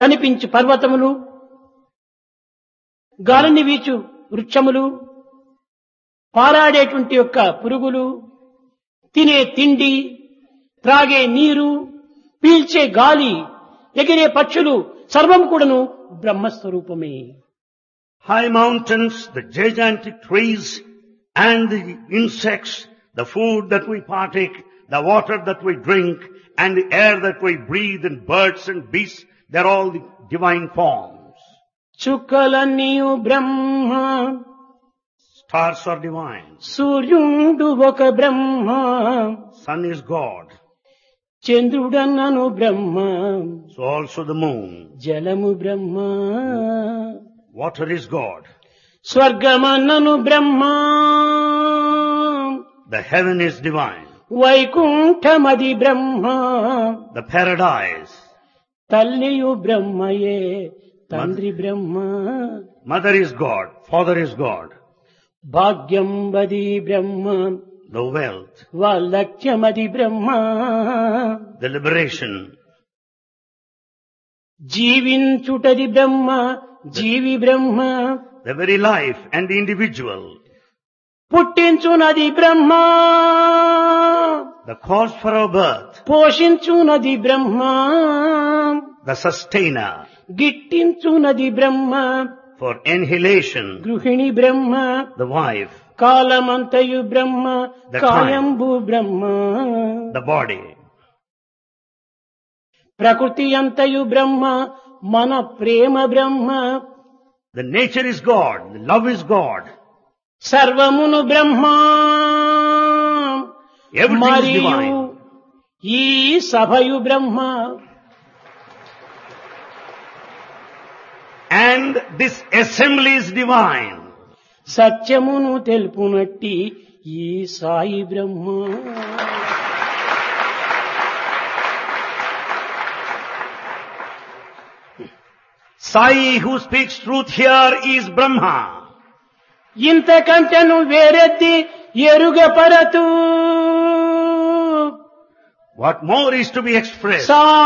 కనిపించు పర్వతములు గాలిని వీచు వృక్షములు పారాడేటువంటి యొక్క పురుగులు తినే తిండి త్రాగే నీరు పీల్చే గాలి ఎగిరే పక్షులు సర్వం కూడాను బ్రహ్మస్వరూపమే High mountains, the gigantic trees, and the insects, the food that we partake, the water that we drink, and the air that we breathe, and birds and beasts, they're all the divine forms. చుక్కలన్నీయు Brahma Stars are divine. సూర్యుడు ఒక బ్రహ్మ Sun is God. చంద్రుడన్నను Brahma So also the moon. జలము బ్రహ్మ Water is God. స్వర్గమన్నను Brahma The heaven is divine. వైకుంఠమది Brahma The paradise. తల్లియు బ్రహ్మయే తండ్రి బ్రహ్మ Mother is God. Father is God. భాగ్యం వది బ్రహ్మ The wealth. వాల్లక్ష్యమది Brahma The liberation. జీవించుటది Brahma G V Brahma The very life and the individual. పుట్టించునది Brahma The cause for our birth. పోషించునది Brahma The sustainer. గిట్టించునది Brahma For annihilation. గృహిణి బ్రహ్మ The wife. కాలమంతయు Brahma The time. కాయంబు Brahma The body. ప్రకృతి అంతయు బ్రహ్మ మన ప్రేమ బ్రహ్మ The nature is God. The love is God. సర్వమును బ్రహ్మ Everything is మరియు divine. ఈ సభయు బ్రహ్మ And this assembly is divine. సత్యమును తెలుపునట్టి ఈ సాయి బ్రహ్మ Sai who speaks truth here is Brahma. ఇంతకంటెను వేరెత్తి ఎరుగపరతూ What more is to be expressed? Saw